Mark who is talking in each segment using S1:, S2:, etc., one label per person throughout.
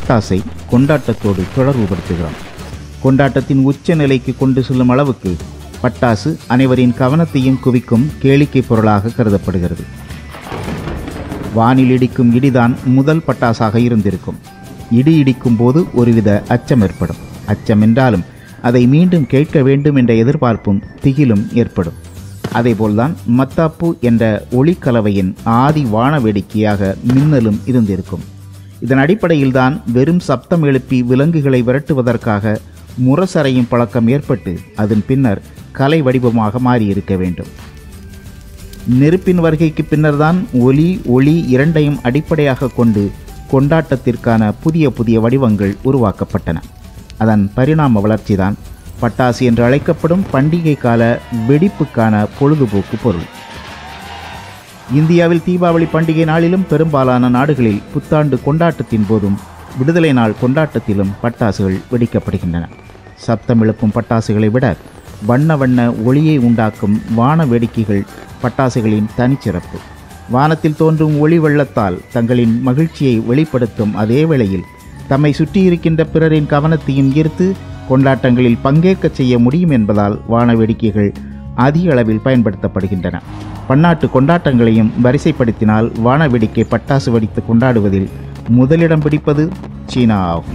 S1: பட்டாசை கொண்டாட்டத்தோடு தொடர்புபடுத்துகிறோம் கொண்டாட்டத்தின் உச்ச நிலைக்கு கொண்டு செல்லும் அளவுக்கு பட்டாசு அனைவரின் கவனத்தையும் குவிக்கும் கேளிக்கை பொருளாக கருதப்படுகிறது வானில் இடிக்கும் இடிதான் முதல் பட்டாசாக இருந்திருக்கும் இடி இடிக்கும் போது ஒருவித அச்சம் ஏற்படும் அச்சம் என்றாலும் அதை மீண்டும் கேட்க வேண்டும் என்ற எதிர்பார்ப்பும் திகிலும் ஏற்படும் அதேபோல்தான் மத்தாப்பு என்ற ஒளிக்கலவையின் ஆதி வான வேடிக்கையாக மின்னலும் இருந்திருக்கும் இதன் அடிப்படையில்தான் வெறும் சப்தம் எழுப்பி விலங்குகளை விரட்டுவதற்காக முரசறையும் பழக்கம் ஏற்பட்டு அதன் பின்னர் கலை வடிவமாக மாறியிருக்க வேண்டும் நெருப்பின் வருகைக்கு பின்னர்தான் ஒலி ஒளி இரண்டையும் அடிப்படையாக கொண்டு கொண்டாட்டத்திற்கான புதிய புதிய வடிவங்கள் உருவாக்கப்பட்டன அதன் பரிணாம வளர்ச்சிதான் பட்டாசு என்று அழைக்கப்படும் பண்டிகை கால வெடிப்புக்கான பொழுதுபோக்கு பொருள் இந்தியாவில் தீபாவளி பண்டிகை நாளிலும் பெரும்பாலான நாடுகளில் புத்தாண்டு கொண்டாட்டத்தின் போதும் விடுதலை நாள் கொண்டாட்டத்திலும் பட்டாசுகள் வெடிக்கப்படுகின்றன சப்தம் எழுப்பும் பட்டாசுகளை விட வண்ண வண்ண ஒளியை உண்டாக்கும் வான வேடிக்கைகள் பட்டாசுகளின் தனிச்சிறப்பு வானத்தில் தோன்றும் ஒளி வெள்ளத்தால் தங்களின் மகிழ்ச்சியை வெளிப்படுத்தும் அதே வேளையில் தம்மை சுற்றியிருக்கின்ற பிறரின் கவனத்தையும் ஈர்த்து கொண்டாட்டங்களில் பங்கேற்கச் செய்ய முடியும் என்பதால் வான வேடிக்கைகள் அதிக அளவில் பயன்படுத்தப்படுகின்றன பன்னாட்டு கொண்டாட்டங்களையும் வரிசைப்படுத்தினால் வான வேடிக்கை பட்டாசு வெடித்து கொண்டாடுவதில் முதலிடம் பிடிப்பது சீனா ஆகும்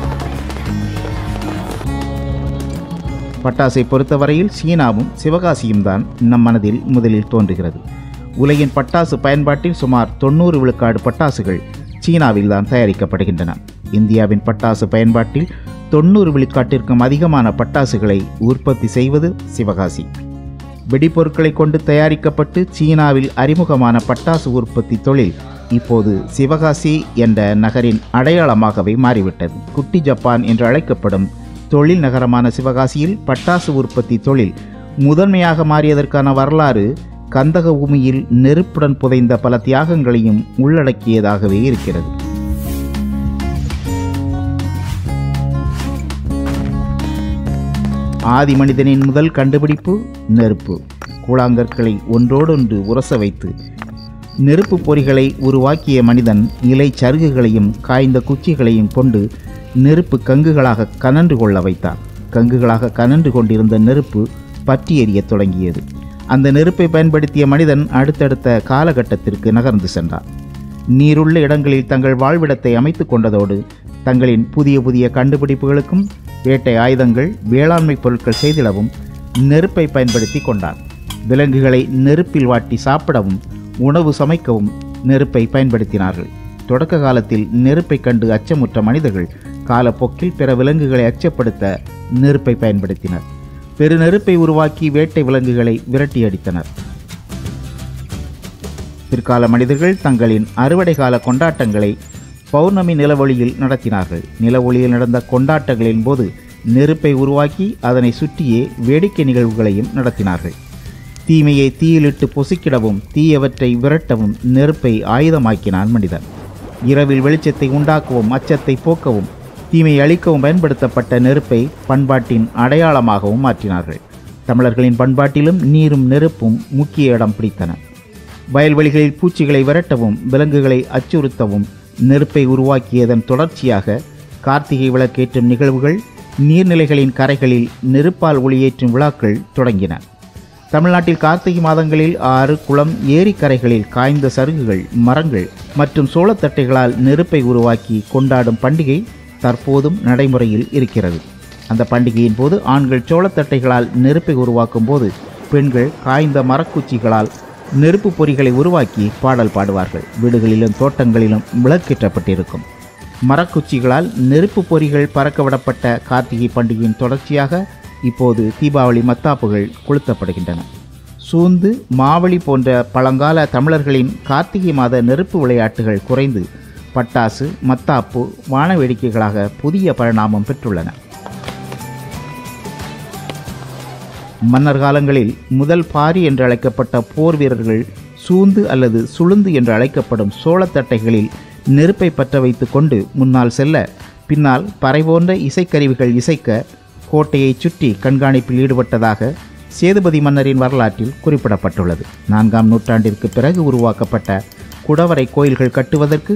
S1: பட்டாசை பொறுத்தவரையில் சீனாவும் சிவகாசியும் தான் நம் மனதில் முதலில் தோன்றுகிறது உலகின் பட்டாசு பயன்பாட்டில் சுமார் தொண்ணூறு விழுக்காடு பட்டாசுகள் சீனாவில் தான் தயாரிக்கப்படுகின்றன இந்தியாவின் பட்டாசு பயன்பாட்டில் தொண்ணூறு விழுக்காட்டிற்கும் அதிகமான பட்டாசுகளை உற்பத்தி செய்வது சிவகாசி வெடிப்பொருட்களை கொண்டு தயாரிக்கப்பட்டு சீனாவில் அறிமுகமான பட்டாசு உற்பத்தி தொழில் இப்போது சிவகாசி என்ற நகரின் அடையாளமாகவே மாறிவிட்டது குட்டி ஜப்பான் என்று அழைக்கப்படும் தொழில் நகரமான சிவகாசியில் பட்டாசு உற்பத்தி தொழில் முதன்மையாக மாறியதற்கான வரலாறு கந்தக பூமியில் நெருப்புடன் புதைந்த பல தியாகங்களையும் உள்ளடக்கியதாகவே இருக்கிறது ஆதி மனிதனின் முதல் கண்டுபிடிப்பு நெருப்பு கூழாங்கற்களை ஒன்றோடொன்று உரச வைத்து நெருப்பு பொறிகளை உருவாக்கிய மனிதன் இலை சருகுகளையும் காய்ந்த குச்சிகளையும் கொண்டு நெருப்பு கங்குகளாக கனன்று கொள்ள வைத்தான் கங்குகளாக கனன்று கொண்டிருந்த நெருப்பு பற்றி எரியத் தொடங்கியது அந்த நெருப்பை பயன்படுத்திய மனிதன் அடுத்தடுத்த காலகட்டத்திற்கு நகர்ந்து சென்றான் நீருள்ள இடங்களில் தங்கள் வாழ்விடத்தை அமைத்து கொண்டதோடு தங்களின் புதிய புதிய கண்டுபிடிப்புகளுக்கும் வேட்டை ஆயுதங்கள் வேளாண்மை பொருட்கள் செய்திடவும் நெருப்பை பயன்படுத்தி கொண்டான் விலங்குகளை நெருப்பில் வாட்டி சாப்பிடவும் உணவு சமைக்கவும் நெருப்பை பயன்படுத்தினார்கள் தொடக்க காலத்தில் நெருப்பை கண்டு அச்சமுற்ற மனிதர்கள் காலப்போக்கில் பிற விலங்குகளை அச்சப்படுத்த நெருப்பை பயன்படுத்தினர் பெரு நெருப்பை உருவாக்கி வேட்டை விலங்குகளை விரட்டி அடித்தனர் பிற்கால மனிதர்கள் தங்களின் அறுவடை கால கொண்டாட்டங்களை பௌர்ணமி நிலவொளியில் நடத்தினார்கள் நிலவொளியில் நடந்த கொண்டாட்டங்களின் போது நெருப்பை உருவாக்கி அதனை சுற்றியே வேடிக்கை நிகழ்வுகளையும் நடத்தினார்கள் தீமையை தீயிலிட்டு பொசுக்கிடவும் தீயவற்றை விரட்டவும் நெருப்பை ஆயுதமாக்கினான் மனிதன் இரவில் வெளிச்சத்தை உண்டாக்கவும் அச்சத்தை போக்கவும் தீமை அழிக்கவும் பயன்படுத்தப்பட்ட நெருப்பை பண்பாட்டின் அடையாளமாகவும் மாற்றினார்கள் தமிழர்களின் பண்பாட்டிலும் நீரும் நெருப்பும் முக்கிய இடம் பிடித்தன வயல்வெளிகளில் பூச்சிகளை விரட்டவும் விலங்குகளை அச்சுறுத்தவும் நெருப்பை உருவாக்கியதன் தொடர்ச்சியாக கார்த்திகை விளக்கேற்றும் நிகழ்வுகள் நீர்நிலைகளின் கரைகளில் நெருப்பால் ஒளியேற்றும் விழாக்கள் தொடங்கின தமிழ்நாட்டில் கார்த்திகை மாதங்களில் ஆறு குளம் ஏரிக்கரைகளில் காய்ந்த சருகுகள் மரங்கள் மற்றும் சோளத்தட்டைகளால் நெருப்பை உருவாக்கி கொண்டாடும் பண்டிகை தற்போதும் நடைமுறையில் இருக்கிறது அந்த பண்டிகையின் போது ஆண்கள் சோளத்தட்டைகளால் நெருப்பை உருவாக்கும் போது பெண்கள் காய்ந்த மரக்குச்சிகளால் நெருப்பு பொறிகளை உருவாக்கி பாடல் பாடுவார்கள் வீடுகளிலும் தோட்டங்களிலும் விளக்கேற்றப்பட்டிருக்கும் மரக்குச்சிகளால் நெருப்பு பொறிகள் பறக்கவிடப்பட்ட கார்த்திகை பண்டிகையின் தொடர்ச்சியாக இப்போது தீபாவளி மத்தாப்புகள் கொளுத்தப்படுகின்றன சூந்து மாவழி போன்ற பழங்கால தமிழர்களின் கார்த்திகை மாத நெருப்பு விளையாட்டுகள் குறைந்து பட்டாசு மத்தாப்பு வான வேடிக்கைகளாக புதிய பரிணாமம் பெற்றுள்ளன மன்னர் காலங்களில் முதல் பாரி என்று அழைக்கப்பட்ட போர் வீரர்கள் சூந்து அல்லது சுளுந்து என்று அழைக்கப்படும் சோளத்தட்டைகளில் நெருப்பை பற்ற வைத்து கொண்டு முன்னால் செல்ல பின்னால் பறை போன்ற இசைக்கருவிகள் இசைக்க கோட்டையைச் சுற்றி கண்காணிப்பில் ஈடுபட்டதாக சேதுபதி மன்னரின் வரலாற்றில் குறிப்பிடப்பட்டுள்ளது நான்காம் நூற்றாண்டிற்கு பிறகு உருவாக்கப்பட்ட குடவரை கோயில்கள் கட்டுவதற்கு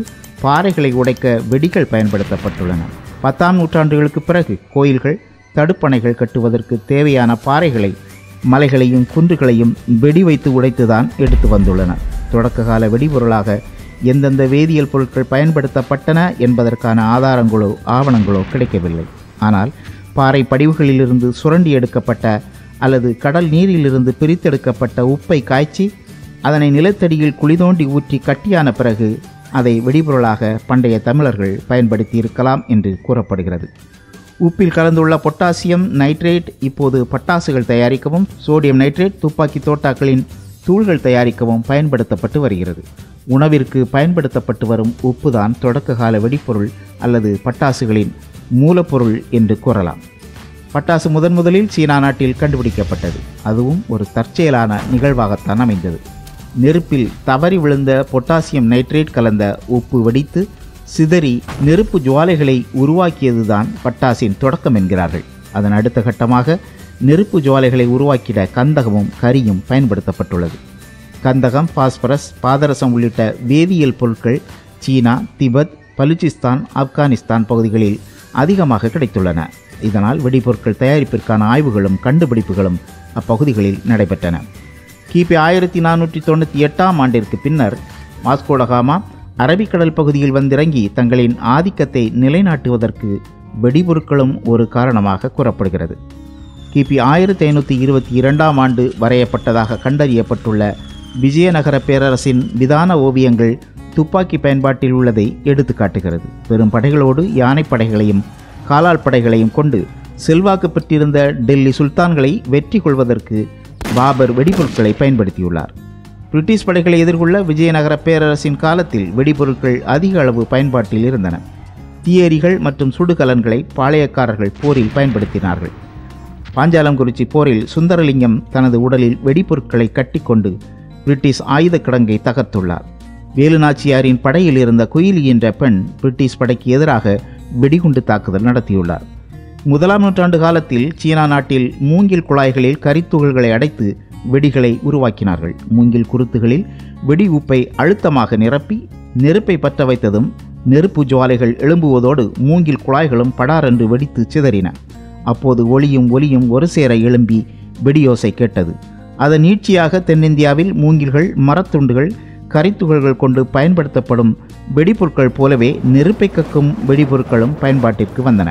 S1: பாறைகளை உடைக்க வெடிகள் பயன்படுத்தப்பட்டுள்ளன பத்தாம் நூற்றாண்டுகளுக்கு பிறகு கோயில்கள் தடுப்பணைகள் கட்டுவதற்கு தேவையான பாறைகளை மலைகளையும் குன்றுகளையும் வெடி வைத்து உடைத்துதான் எடுத்து வந்துள்ளன தொடக்க கால வெடிபொருளாக எந்தெந்த வேதியியல் பொருட்கள் பயன்படுத்தப்பட்டன என்பதற்கான ஆதாரங்களோ ஆவணங்களோ கிடைக்கவில்லை ஆனால் பாறை படிவுகளிலிருந்து சுரண்டி எடுக்கப்பட்ட அல்லது கடல் நீரிலிருந்து பிரித்தெடுக்கப்பட்ட உப்பை காய்ச்சி அதனை நிலத்தடியில் குழி தோண்டி ஊற்றி கட்டியான பிறகு அதை வெடிபொருளாக பண்டைய தமிழர்கள் பயன்படுத்தி இருக்கலாம் என்று கூறப்படுகிறது உப்பில் கலந்துள்ள பொட்டாசியம் நைட்ரேட் இப்போது பட்டாசுகள் தயாரிக்கவும் சோடியம் நைட்ரேட் துப்பாக்கி தோட்டாக்களின் தூள்கள் தயாரிக்கவும் பயன்படுத்தப்பட்டு வருகிறது உணவிற்கு பயன்படுத்தப்பட்டு வரும் உப்புதான் தொடக்க கால வெடிப்பொருள் அல்லது பட்டாசுகளின் மூலப்பொருள் என்று கூறலாம் பட்டாசு முதன் முதலில் சீனா நாட்டில் கண்டுபிடிக்கப்பட்டது அதுவும் ஒரு தற்செயலான நிகழ்வாகத்தான் அமைந்தது நெருப்பில் தவறி விழுந்த பொட்டாசியம் நைட்ரேட் கலந்த உப்பு வெடித்து சிதறி நெருப்பு ஜுவாலைகளை உருவாக்கியதுதான் பட்டாசின் தொடக்கம் என்கிறார்கள் அதன் அடுத்த கட்டமாக நெருப்பு ஜுவாலைகளை உருவாக்கிட கந்தகமும் கரியும் பயன்படுத்தப்பட்டுள்ளது கந்தகம் பாஸ்பரஸ் பாதரசம் உள்ளிட்ட வேதியியல் பொருட்கள் சீனா திபெத் பலுச்சிஸ்தான் ஆப்கானிஸ்தான் பகுதிகளில் அதிகமாக கிடைத்துள்ளன இதனால் வெடிபொருட்கள் தயாரிப்பிற்கான ஆய்வுகளும் கண்டுபிடிப்புகளும் அப்பகுதிகளில் நடைபெற்றன கிபி ஆயிரத்தி நானூற்றி தொண்ணூற்றி எட்டாம் ஆண்டிற்கு பின்னர் வாஸ்கோடகாமா அரபிக்கடல் பகுதியில் வந்திறங்கி தங்களின் ஆதிக்கத்தை நிலைநாட்டுவதற்கு வெடிபொருட்களும் ஒரு காரணமாக கூறப்படுகிறது கிபி ஆயிரத்தி ஐநூற்றி இருபத்தி இரண்டாம் ஆண்டு வரையப்பட்டதாக கண்டறியப்பட்டுள்ள விஜயநகர பேரரசின் விதான ஓவியங்கள் துப்பாக்கி பயன்பாட்டில் உள்ளதை எடுத்து காட்டுகிறது பெரும் படைகளோடு யானை படைகளையும் காலால் படைகளையும் கொண்டு செல்வாக்கு பெற்றிருந்த டெல்லி சுல்தான்களை வெற்றி கொள்வதற்கு பாபர் வெடிபொருட்களை பயன்படுத்தியுள்ளார் பிரிட்டிஷ் படைகளை எதிர்கொள்ள விஜயநகர பேரரசின் காலத்தில் வெடிபொருட்கள் அதிக அளவு பயன்பாட்டில் இருந்தன தீயெறிகள் மற்றும் சுடுகலன்களை பாளையக்காரர்கள் போரில் பயன்படுத்தினார்கள் பாஞ்சாலங்குறிச்சி போரில் சுந்தரலிங்கம் தனது உடலில் வெடிபொருட்களை கட்டிக்கொண்டு பிரிட்டிஷ் ஆயுத கிடங்கை தகர்த்துள்ளார் வேலுநாச்சியாரின் படையில் இருந்த குயிலி என்ற பெண் பிரிட்டிஷ் படைக்கு எதிராக வெடிகுண்டு தாக்குதல் நடத்தியுள்ளார் முதலாம் நூற்றாண்டு காலத்தில் சீனா நாட்டில் மூங்கில் குழாய்களில் கரித்துகள்களை அடைத்து வெடிகளை உருவாக்கினார்கள் மூங்கில் குருத்துகளில் வெடி உப்பை அழுத்தமாக நிரப்பி நெருப்பை பற்ற வைத்ததும் நெருப்பு ஜுவாலைகள் எழும்புவதோடு மூங்கில் குழாய்களும் படாரென்று வெடித்து சிதறின அப்போது ஒளியும் ஒலியும் ஒரு சேர எழும்பி வெடியோசை கேட்டது அதன் நீட்சியாக தென்னிந்தியாவில் மூங்கில்கள் மரத்துண்டுகள் கரித்துகள்கள் கொண்டு பயன்படுத்தப்படும் வெடிபொருட்கள் போலவே நெருப்பை கக்கும் வெடிபொருட்களும் பயன்பாட்டிற்கு வந்தன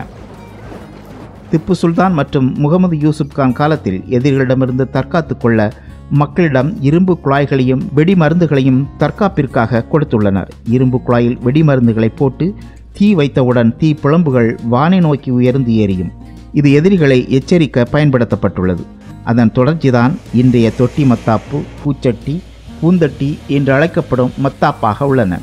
S1: திப்பு சுல்தான் மற்றும் முகமது யூசுப் கான் காலத்தில் எதிரிகளிடமிருந்து தற்காத்து கொள்ள மக்களிடம் இரும்பு குழாய்களையும் வெடிமருந்துகளையும் தற்காப்பிற்காக கொடுத்துள்ளனர் இரும்பு குழாயில் வெடிமருந்துகளை போட்டு தீ வைத்தவுடன் தீ புலம்புகள் வானை நோக்கி உயர்ந்து எரியும் இது எதிரிகளை எச்சரிக்க பயன்படுத்தப்பட்டுள்ளது அதன் தொடர்ச்சிதான் இன்றைய தொட்டி மத்தாப்பு பூச்சட்டி பூந்தட்டி என்று அழைக்கப்படும் மத்தாப்பாக உள்ளன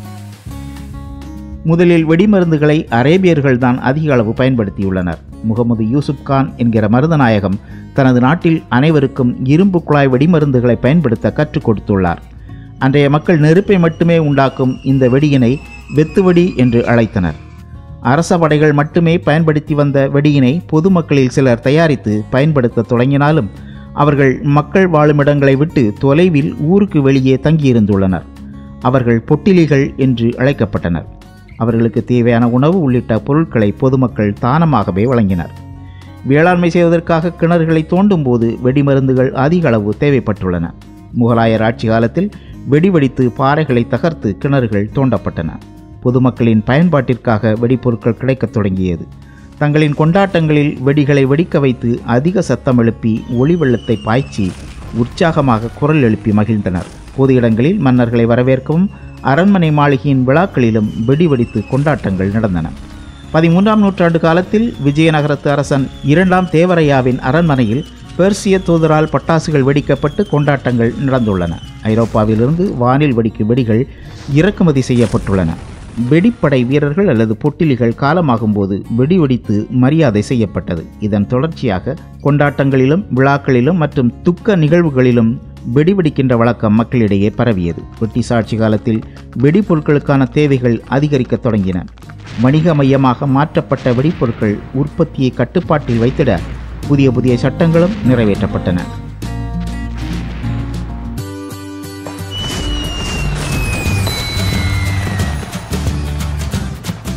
S1: முதலில் வெடிமருந்துகளை அரேபியர்கள் தான் அதிக அளவு பயன்படுத்தியுள்ளனர் முகமது யூசுப் கான் என்கிற மருதநாயகம் தனது நாட்டில் அனைவருக்கும் இரும்பு குழாய் வெடிமருந்துகளை பயன்படுத்த கற்றுக் கொடுத்துள்ளார் அன்றைய மக்கள் நெருப்பை மட்டுமே உண்டாக்கும் இந்த வெடியினை வெத்துவெடி என்று அழைத்தனர் அரச படைகள் மட்டுமே பயன்படுத்தி வந்த வெடியினை பொதுமக்களில் சிலர் தயாரித்து பயன்படுத்த தொடங்கினாலும் அவர்கள் மக்கள் வாழும் இடங்களை விட்டு தொலைவில் ஊருக்கு வெளியே தங்கியிருந்துள்ளனர் அவர்கள் பொட்டிலிகள் என்று அழைக்கப்பட்டனர் அவர்களுக்கு தேவையான உணவு உள்ளிட்ட பொருட்களை பொதுமக்கள் தானமாகவே வழங்கினர் வேளாண்மை செய்வதற்காக கிணறுகளை தோண்டும் போது வெடிமருந்துகள் அதிக அளவு தேவைப்பட்டுள்ளன முகலாயர் ஆட்சி காலத்தில் வெடிவெடித்து பாறைகளை தகர்த்து கிணறுகள் தோண்டப்பட்டன பொதுமக்களின் பயன்பாட்டிற்காக வெடிப்பொருட்கள் கிடைக்கத் தொடங்கியது தங்களின் கொண்டாட்டங்களில் வெடிகளை வெடிக்க வைத்து அதிக சத்தம் எழுப்பி ஒளி வெள்ளத்தை பாய்ச்சி உற்சாகமாக குரல் எழுப்பி மகிழ்ந்தனர் பொது இடங்களில் மன்னர்களை வரவேற்கவும் அரண்மனை மாளிகையின் விழாக்களிலும் வெடி வெடித்து கொண்டாட்டங்கள் நடந்தன பதிமூன்றாம் நூற்றாண்டு காலத்தில் விஜயநகரத்து அரசன் இரண்டாம் தேவரையாவின் அரண்மனையில் பெர்சிய தூதரால் பட்டாசுகள் வெடிக்கப்பட்டு கொண்டாட்டங்கள் நடந்துள்ளன ஐரோப்பாவிலிருந்து வானில் வெடிக்கும் வெடிகள் இறக்குமதி செய்யப்பட்டுள்ளன வெடிப்படை வீரர்கள் அல்லது பொட்டிலிகள் காலமாகும்போது வெடி வெடித்து மரியாதை செய்யப்பட்டது இதன் தொடர்ச்சியாக கொண்டாட்டங்களிலும் விழாக்களிலும் மற்றும் துக்க நிகழ்வுகளிலும் வெடிவெடிக்கின்ற வழக்கம் மக்களிடையே பரவியது பிரிட்டிஷ் ஆட்சி காலத்தில் வெடிப்பொருட்களுக்கான தேவைகள் அதிகரிக்கத் தொடங்கின வணிக மையமாக மாற்றப்பட்ட வெடிப்பொருட்கள் உற்பத்தியை கட்டுப்பாட்டில் வைத்திட புதிய புதிய சட்டங்களும் நிறைவேற்றப்பட்டன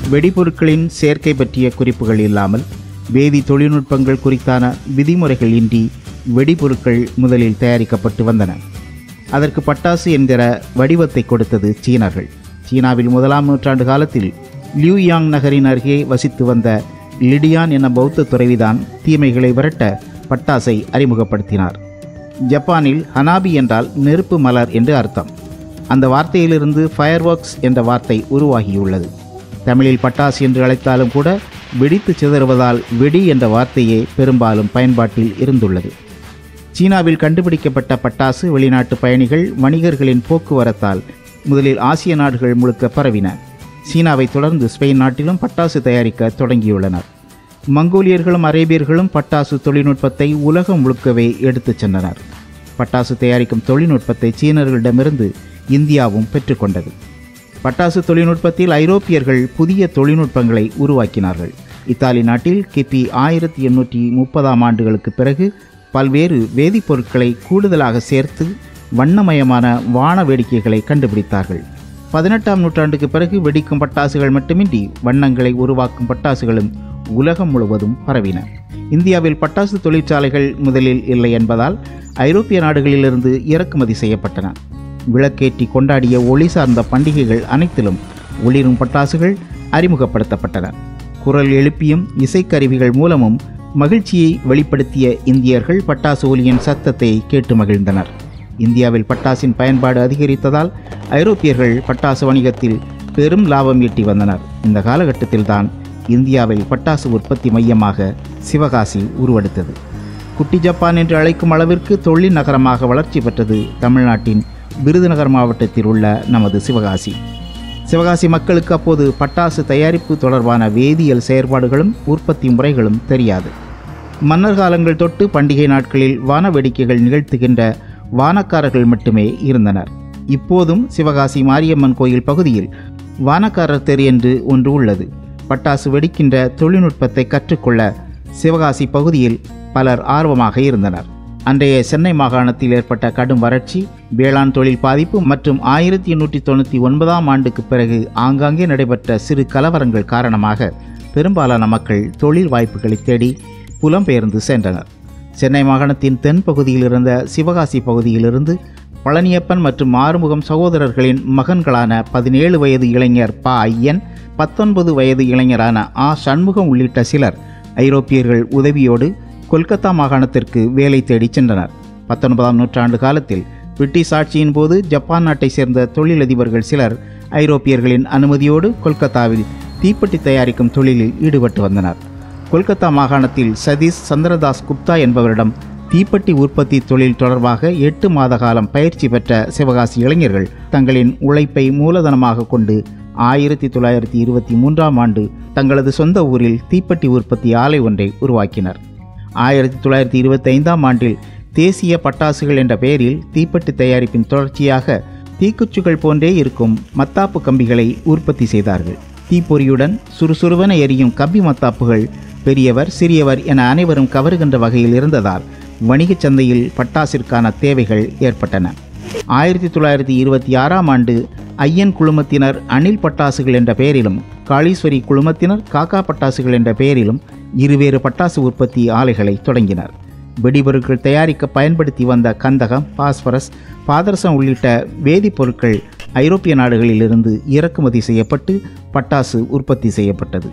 S1: வெடிபொருட்களின் சேர்க்கை பற்றிய குறிப்புகள் இல்லாமல் வேதி தொழில்நுட்பங்கள் குறித்தான விதிமுறைகள் இன்றி வெடிபொருட்கள் முதலில் தயாரிக்கப்பட்டு வந்தன அதற்கு பட்டாசு என்கிற வடிவத்தை கொடுத்தது சீனர்கள் சீனாவில் முதலாம் நூற்றாண்டு காலத்தில் லியூயாங் நகரின் அருகே வசித்து வந்த லிடியான் என பௌத்த துறவிதான் தீமைகளை விரட்ட பட்டாசை அறிமுகப்படுத்தினார் ஜப்பானில் ஹனாபி என்றால் நெருப்பு மலர் என்று அர்த்தம் அந்த வார்த்தையிலிருந்து ஃபயர்வொர்க்ஸ் என்ற வார்த்தை உருவாகியுள்ளது தமிழில் பட்டாசு என்று அழைத்தாலும் கூட வெடித்து சிதறுவதால் வெடி என்ற வார்த்தையே பெரும்பாலும் பயன்பாட்டில் இருந்துள்ளது சீனாவில் கண்டுபிடிக்கப்பட்ட பட்டாசு வெளிநாட்டு பயணிகள் வணிகர்களின் போக்குவரத்தால் முதலில் ஆசிய நாடுகள் முழுக்க பரவின சீனாவை தொடர்ந்து ஸ்பெயின் நாட்டிலும் பட்டாசு தயாரிக்க தொடங்கியுள்ளனர் மங்கோலியர்களும் அரேபியர்களும் பட்டாசு தொழில்நுட்பத்தை உலகம் முழுக்கவே எடுத்துச் சென்றனர் பட்டாசு தயாரிக்கும் தொழில்நுட்பத்தை சீனர்களிடமிருந்து இந்தியாவும் பெற்றுக்கொண்டது பட்டாசு தொழில்நுட்பத்தில் ஐரோப்பியர்கள் புதிய தொழில்நுட்பங்களை உருவாக்கினார்கள் இத்தாலி நாட்டில் கிபி ஆயிரத்தி எண்ணூற்றி முப்பதாம் ஆண்டுகளுக்கு பிறகு பல்வேறு வேதிப்பொருட்களை கூடுதலாக சேர்த்து வண்ணமயமான வான வேடிக்கைகளை கண்டுபிடித்தார்கள் பதினெட்டாம் நூற்றாண்டுக்கு பிறகு வெடிக்கும் பட்டாசுகள் மட்டுமின்றி வண்ணங்களை உருவாக்கும் பட்டாசுகளும் உலகம் முழுவதும் பரவின இந்தியாவில் பட்டாசு தொழிற்சாலைகள் முதலில் இல்லை என்பதால் ஐரோப்பிய நாடுகளிலிருந்து இறக்குமதி செய்யப்பட்டன விளக்கேற்றி கொண்டாடிய ஒளி சார்ந்த பண்டிகைகள் அனைத்திலும் ஒளிரும் பட்டாசுகள் அறிமுகப்படுத்தப்பட்டன குரல் எழுப்பியும் இசைக்கருவிகள் மூலமும் மகிழ்ச்சியை வெளிப்படுத்திய இந்தியர்கள் பட்டாசு ஒலியின் சத்தத்தை கேட்டு மகிழ்ந்தனர் இந்தியாவில் பட்டாசின் பயன்பாடு அதிகரித்ததால் ஐரோப்பியர்கள் பட்டாசு வணிகத்தில் பெரும் லாபம் ஈட்டி வந்தனர் இந்த காலகட்டத்தில்தான் இந்தியாவில் பட்டாசு உற்பத்தி மையமாக சிவகாசி உருவெடுத்தது குட்டி ஜப்பான் என்று அழைக்கும் அளவிற்கு தொழில் நகரமாக வளர்ச்சி பெற்றது தமிழ்நாட்டின் விருதுநகர் மாவட்டத்தில் உள்ள நமது சிவகாசி சிவகாசி மக்களுக்கு அப்போது பட்டாசு தயாரிப்பு தொடர்பான வேதியியல் செயற்பாடுகளும் உற்பத்தி முறைகளும் தெரியாது மன்னர் காலங்கள் தொட்டு பண்டிகை நாட்களில் வான வேடிக்கைகள் நிகழ்த்துகின்ற வானக்காரர்கள் மட்டுமே இருந்தனர் இப்போதும் சிவகாசி மாரியம்மன் கோயில் பகுதியில் வானக்காரர் தெரு என்று ஒன்று உள்ளது பட்டாசு வெடிக்கின்ற தொழில்நுட்பத்தை கற்றுக்கொள்ள சிவகாசி பகுதியில் பலர் ஆர்வமாக இருந்தனர் அன்றைய சென்னை மாகாணத்தில் ஏற்பட்ட கடும் வறட்சி வேளாண் தொழில் பாதிப்பு மற்றும் ஆயிரத்தி எண்ணூற்றி தொண்ணூற்றி ஒன்பதாம் ஆண்டுக்கு பிறகு ஆங்காங்கே நடைபெற்ற சிறு கலவரங்கள் காரணமாக பெரும்பாலான மக்கள் தொழில் வாய்ப்புகளை தேடி புலம்பெயர்ந்து சென்றனர் சென்னை மாகாணத்தின் தென் பகுதியில் இருந்த சிவகாசி பகுதியிலிருந்து பழனியப்பன் மற்றும் ஆறுமுகம் சகோதரர்களின் மகன்களான பதினேழு வயது இளைஞர் ப ஐயன் பத்தொன்பது வயது இளைஞரான ஆ சண்முகம் உள்ளிட்ட சிலர் ஐரோப்பியர்கள் உதவியோடு கொல்கத்தா மாகாணத்திற்கு வேலை தேடிச் சென்றனர் பத்தொன்பதாம் நூற்றாண்டு காலத்தில் பிரிட்டிஷ் ஆட்சியின் போது ஜப்பான் நாட்டை சேர்ந்த தொழிலதிபர்கள் சிலர் ஐரோப்பியர்களின் அனுமதியோடு கொல்கத்தாவில் தீப்பெட்டி தயாரிக்கும் தொழிலில் ஈடுபட்டு வந்தனர் கொல்கத்தா மாகாணத்தில் சதீஷ் சந்திரதாஸ் குப்தா என்பவரிடம் தீப்பெட்டி உற்பத்தி தொழில் தொடர்பாக எட்டு மாத காலம் பயிற்சி பெற்ற சிவகாசி இளைஞர்கள் தங்களின் உழைப்பை மூலதனமாக கொண்டு ஆயிரத்தி தொள்ளாயிரத்தி இருபத்தி மூன்றாம் ஆண்டு தங்களது சொந்த ஊரில் தீப்பெட்டி உற்பத்தி ஆலை ஒன்றை உருவாக்கினர் ஆயிரத்தி தொள்ளாயிரத்தி இருபத்தி ஐந்தாம் ஆண்டில் தேசிய பட்டாசுகள் என்ற பெயரில் தீப்பெட்டி தயாரிப்பின் தொடர்ச்சியாக தீக்குச்சிகள் போன்றே இருக்கும் மத்தாப்பு கம்பிகளை உற்பத்தி செய்தார்கள் தீப்பொறியுடன் சுறுசுறுவென எரியும் கம்பி மத்தாப்புகள் பெரியவர் சிறியவர் என அனைவரும் கவருகின்ற வகையில் இருந்ததால் வணிகச் சந்தையில் பட்டாசிற்கான தேவைகள் ஏற்பட்டன ஆயிரத்தி தொள்ளாயிரத்தி இருபத்தி ஆறாம் ஆண்டு ஐயன் குழுமத்தினர் அணில் பட்டாசுகள் என்ற பெயரிலும் காளீஸ்வரி குழுமத்தினர் காக்கா பட்டாசுகள் என்ற பெயரிலும் இருவேறு பட்டாசு உற்பத்தி ஆலைகளை தொடங்கினர் வெடிபொருட்கள் தயாரிக்க பயன்படுத்தி வந்த கந்தகம் பாஸ்பரஸ் பாதரசம் உள்ளிட்ட வேதிப்பொருட்கள் ஐரோப்பிய நாடுகளிலிருந்து இறக்குமதி செய்யப்பட்டு பட்டாசு உற்பத்தி செய்யப்பட்டது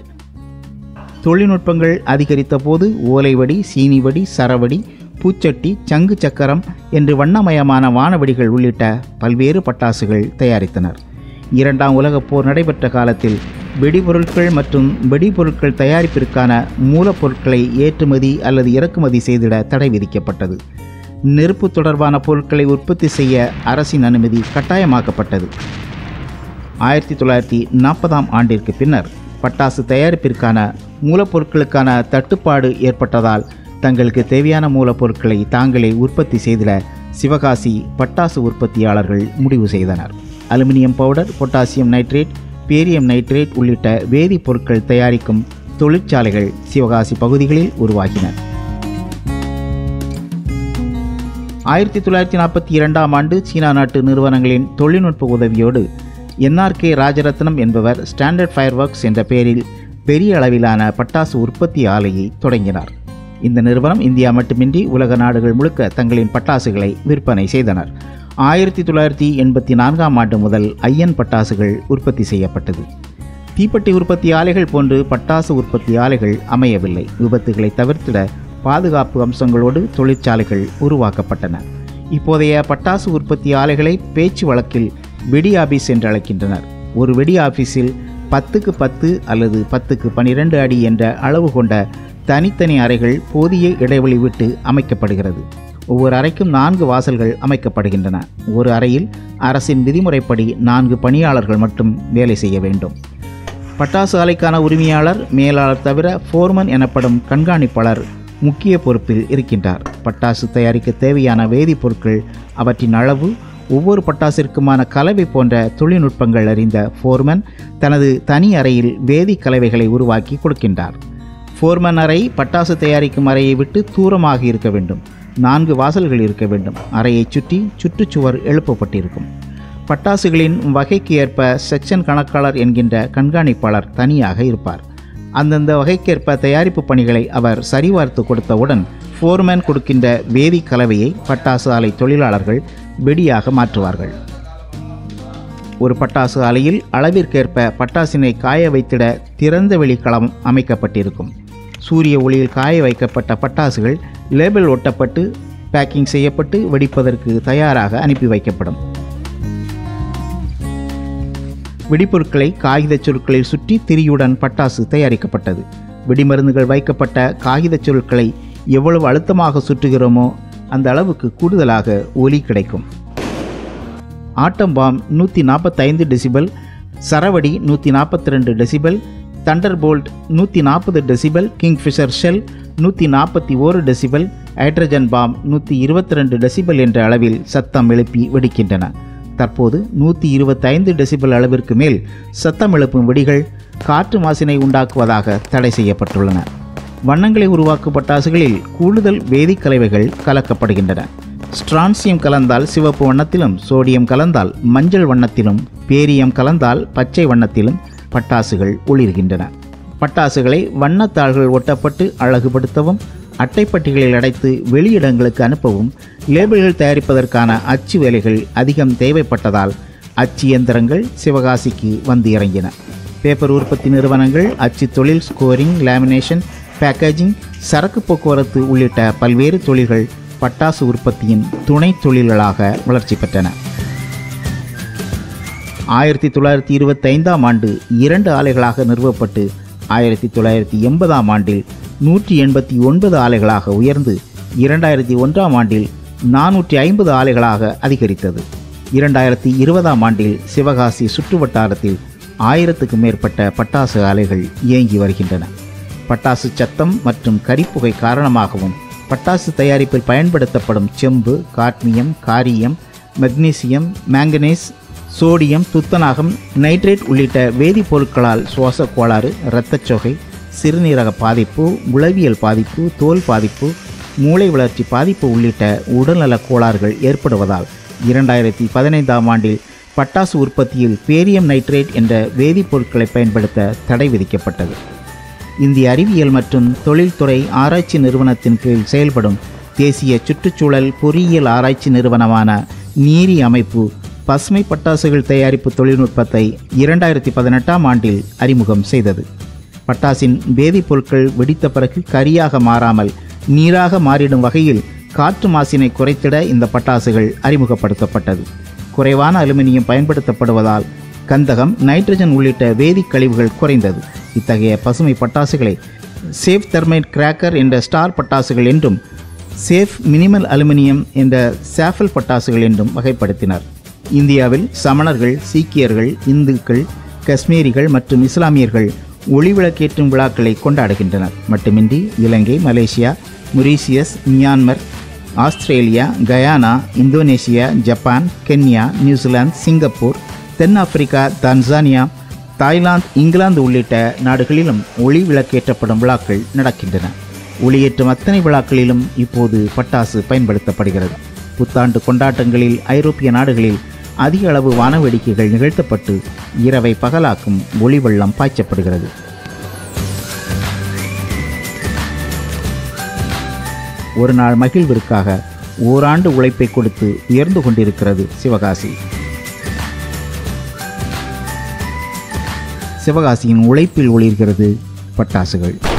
S1: தொழில்நுட்பங்கள் அதிகரித்த போது ஓலைவடி சீனிவடி சரவடி பூச்சட்டி சங்கு சக்கரம் என்று வண்ணமயமான வானவெடிகள் உள்ளிட்ட பல்வேறு பட்டாசுகள் தயாரித்தனர் இரண்டாம் உலகப் போர் நடைபெற்ற காலத்தில் வெடிபொருட்கள் மற்றும் வெடிபொருட்கள் தயாரிப்பிற்கான மூலப்பொருட்களை ஏற்றுமதி அல்லது இறக்குமதி செய்திட தடை விதிக்கப்பட்டது நெருப்பு தொடர்பான பொருட்களை உற்பத்தி செய்ய அரசின் அனுமதி கட்டாயமாக்கப்பட்டது ஆயிரத்தி தொள்ளாயிரத்தி நாற்பதாம் ஆண்டிற்கு பின்னர் பட்டாசு தயாரிப்பிற்கான மூலப்பொருட்களுக்கான தட்டுப்பாடு ஏற்பட்டதால் தங்களுக்கு தேவையான மூலப்பொருட்களை தாங்களே உற்பத்தி செய்திட சிவகாசி பட்டாசு உற்பத்தியாளர்கள் முடிவு செய்தனர் aluminium powder potassium nitrate barium nitrate உள்ளிட்ட வேதிப்பொருட்கள் தயாரிக்கும் தொழிற்சாலைகள் சிவகாசி பகுதிகளில் உருவாகின ஆயிரத்தி தொள்ளாயிரத்தி நாற்பத்தி இரண்டாம் ஆண்டு சீனா நாட்டு நிறுவனங்களின் தொழில்நுட்ப உதவியோடு என்ஆர்கே ராஜரத்னம் என்பவர் ஸ்டாண்டர்ட் ஃபயர் ஒர்க்ஸ் என்ற பெயரில் பெரிய அளவிலான பட்டாசு உற்பத்தி ஆலையை தொடங்கினார் இந்த நிறுவனம் இந்தியா மட்டுமின்றி உலக நாடுகள் முழுக்க தங்களின் பட்டாசுகளை விற்பனை செய்தனர் ஆயிரத்தி தொள்ளாயிரத்தி எண்பத்தி நான்காம் ஆண்டு முதல் ஐயன் பட்டாசுகள் உற்பத்தி செய்யப்பட்டது தீப்பெட்டி உற்பத்தி ஆலைகள் போன்று பட்டாசு உற்பத்தி ஆலைகள் அமையவில்லை விபத்துகளை தவிர்த்திட பாதுகாப்பு அம்சங்களோடு தொழிற்சாலைகள் உருவாக்கப்பட்டன இப்போதைய பட்டாசு உற்பத்தி ஆலைகளை பேச்சு வழக்கில் வெடி ஆபீஸ் என்று அழைக்கின்றனர் ஒரு வெடி ஆபீஸில் பத்துக்கு பத்து அல்லது பத்துக்கு பனிரெண்டு அடி என்ற அளவு கொண்ட தனித்தனி அறைகள் போதிய இடைவெளி விட்டு அமைக்கப்படுகிறது ஒவ்வொரு அறைக்கும் நான்கு வாசல்கள் அமைக்கப்படுகின்றன ஒரு அறையில் அரசின் விதிமுறைப்படி நான்கு பணியாளர்கள் மட்டும் வேலை செய்ய வேண்டும் பட்டாசு ஆலைக்கான உரிமையாளர் மேலாளர் தவிர ஃபோர்மன் எனப்படும் கண்காணிப்பாளர் முக்கிய பொறுப்பில் இருக்கின்றார் பட்டாசு தயாரிக்க தேவையான வேதிப்பொருட்கள் அவற்றின் அளவு ஒவ்வொரு பட்டாசிற்குமான கலவை போன்ற தொழில்நுட்பங்கள் அறிந்த ஃபோர்மன் தனது தனி அறையில் வேதி கலவைகளை உருவாக்கி கொடுக்கின்றார் ஃபோர்மன் அறை பட்டாசு தயாரிக்கும் அறையை விட்டு தூரமாக இருக்க வேண்டும் நான்கு வாசல்கள் இருக்க வேண்டும் அறையைச் சுற்றி சுற்றுச்சுவர் எழுப்பப்பட்டிருக்கும் பட்டாசுகளின் வகைக்கு ஏற்ப செக்ஷன் கணக்காளர் என்கின்ற கண்காணிப்பாளர் தனியாக இருப்பார் அந்தந்த வகைக்கேற்ப தயாரிப்பு பணிகளை அவர் சரிபார்த்து கொடுத்தவுடன் ஃபோர்மேன் கொடுக்கின்ற வேதி கலவையை பட்டாசு ஆலை தொழிலாளர்கள் வெடியாக மாற்றுவார்கள் ஒரு பட்டாசு ஆலையில் அளவிற்கேற்ப பட்டாசினை காய வைத்திட திறந்த வெளி களம் அமைக்கப்பட்டிருக்கும் சூரிய ஒளியில் காய வைக்கப்பட்ட பட்டாசுகள் லேபிள் ஒட்டப்பட்டு பேக்கிங் செய்யப்பட்டு வெடிப்பதற்கு தயாராக அனுப்பி வைக்கப்படும் வெடிப்பொருட்களை காகிதச் சுருட்களில் சுற்றி திரியுடன் பட்டாசு தயாரிக்கப்பட்டது வெடிமருந்துகள் வைக்கப்பட்ட காகிதச் சுருட்களை எவ்வளவு அழுத்தமாக சுற்றுகிறோமோ அந்த அளவுக்கு கூடுதலாக ஒலி கிடைக்கும் ஆட்டம் பாம் நூற்றி நாற்பத்தைந்து டெசிபல் சரவடி நூற்றி நாற்பத்தி ரெண்டு டெசிபல் தண்டர் போல்ட் நூற்றி நாற்பது டெசிபல் கிங்ஃபிஷர் ஷெல் நூற்றி நாற்பத்தி ஓரு டெசிபல் ஹைட்ரஜன் பாம் நூற்றி இருபத்தி ரெண்டு டெசிபல் என்ற அளவில் சத்தம் எழுப்பி வெடிக்கின்றன தற்போது நூற்றி இருபத்தைந்து டெசிபல் அளவிற்கு மேல் சத்தம் எழுப்பும் வெடிகள் காற்று மாசினை உண்டாக்குவதாக தடை செய்யப்பட்டுள்ளன வண்ணங்களை உருவாக்கும் பட்டாசுகளில் கூடுதல் வேதிக் கலவைகள் கலக்கப்படுகின்றன ஸ்ட்ரான்சியம் கலந்தால் சிவப்பு வண்ணத்திலும் சோடியம் கலந்தால் மஞ்சள் வண்ணத்திலும் பேரியம் கலந்தால் பச்சை வண்ணத்திலும் பட்டாசுகள் ஒளிர்கின்றன பட்டாசுகளை வண்ணத்தாள்கள் ஒட்டப்பட்டு அழகுபடுத்தவும் அட்டைப்பட்டிகளில் அடைத்து வெளியிடங்களுக்கு அனுப்பவும் லேபிள்கள் தயாரிப்பதற்கான அச்சு வேலைகள் அதிகம் தேவைப்பட்டதால் அச்சு இயந்திரங்கள் சிவகாசிக்கு வந்து இறங்கின பேப்பர் உற்பத்தி நிறுவனங்கள் அச்சு தொழில் ஸ்கோரிங் லேமினேஷன் பேக்கேஜிங் சரக்கு போக்குவரத்து உள்ளிட்ட பல்வேறு தொழில்கள் பட்டாசு உற்பத்தியின் துணை தொழில்களாக வளர்ச்சி பெற்றன ஆயிரத்தி தொள்ளாயிரத்தி இருபத்தைந்தாம் ஆண்டு இரண்டு ஆலைகளாக நிறுவப்பட்டு ஆயிரத்தி தொள்ளாயிரத்தி எண்பதாம் ஆண்டில் நூற்றி எண்பத்தி ஒன்பது ஆலைகளாக உயர்ந்து இரண்டாயிரத்தி ஒன்றாம் ஆண்டில் நானூற்றி ஐம்பது ஆலைகளாக அதிகரித்தது இரண்டாயிரத்தி இருபதாம் ஆண்டில் சிவகாசி சுற்றுவட்டாரத்தில் ஆயிரத்துக்கும் மேற்பட்ட பட்டாசு ஆலைகள் இயங்கி வருகின்றன பட்டாசு சத்தம் மற்றும் கரிப்புகை காரணமாகவும் பட்டாசு தயாரிப்பில் பயன்படுத்தப்படும் செம்பு காட்மியம் காரியம் மெக்னீசியம் மேங்கனீஸ் சோடியம் துத்தநாகம் நைட்ரேட் உள்ளிட்ட வேதிப்பொருட்களால் சுவாச கோளாறு இரத்தச்சோகை சிறுநீரக பாதிப்பு உளவியல் பாதிப்பு தோல் பாதிப்பு மூளை வளர்ச்சி பாதிப்பு உள்ளிட்ட உடல்நலக் கோளாறுகள் ஏற்படுவதால் இரண்டாயிரத்தி பதினைந்தாம் ஆண்டில் பட்டாசு உற்பத்தியில் பேரியம் நைட்ரேட் என்ற வேதிப்பொருட்களை பயன்படுத்த தடை விதிக்கப்பட்டது இந்திய அறிவியல் மற்றும் தொழில்துறை ஆராய்ச்சி நிறுவனத்தின் கீழ் செயல்படும் தேசிய சுற்றுச்சூழல் பொறியியல் ஆராய்ச்சி நிறுவனமான நீரி அமைப்பு பசுமை பட்டாசுகள் தயாரிப்பு தொழில்நுட்பத்தை இரண்டாயிரத்தி பதினெட்டாம் ஆண்டில் அறிமுகம் செய்தது பட்டாசின் வேதிப்பொருட்கள் வெடித்த பிறகு கரியாக மாறாமல் நீராக மாறிடும் வகையில் காற்று மாசினை குறைத்திட இந்த பட்டாசுகள் அறிமுகப்படுத்தப்பட்டது குறைவான அலுமினியம் பயன்படுத்தப்படுவதால் கந்தகம் நைட்ரஜன் உள்ளிட்ட வேதிக் கழிவுகள் குறைந்தது இத்தகைய பசுமை பட்டாசுகளை சேஃப் தெர்மைட் கிராக்கர் என்ற ஸ்டார் பட்டாசுகள் என்றும் சேஃப் மினிமல் அலுமினியம் என்ற சாஃபல் பட்டாசுகள் என்றும் வகைப்படுத்தினர் இந்தியாவில் சமணர்கள் சீக்கியர்கள் இந்துக்கள் காஷ்மீரிகள் மற்றும் இஸ்லாமியர்கள் ஒளிவிளக்கேற்றும் விழாக்களை கொண்டாடுகின்றனர் மட்டுமின்றி Ilangai Malaysia Mauritius Myanmar Australia Guyana Indonesia Japan Kenya New Zealand Singapore தென்னாப்பிரிக்கா தன்சானியா தாய்லாந்து இங்கிலாந்து உள்ளிட்ட நாடுகளிலும் ஒளி விளக்கேற்றப்படும் விழாக்கள் நடக்கின்றன ஒளியேற்றும் அத்தனை விழாக்களிலும் இப்போது பட்டாசு பயன்படுத்தப்படுகிறது புத்தாண்டு கொண்டாட்டங்களில் ஐரோப்பிய நாடுகளில் அதிக அளவு வானவேடிக்கைகள் நிகழ்த்தப்பட்டு இரவை பகலாக்கும் ஒளி வெள்ளம் பாய்ச்சப்படுகிறது ஒரு நாள் மகிழ்விற்காக ஓராண்டு உழைப்பை கொடுத்து உயர்ந்து கொண்டிருக்கிறது சிவகாசி சிவகாசியின் உழைப்பில் ஒளிர்கிறது பட்டாசுகள்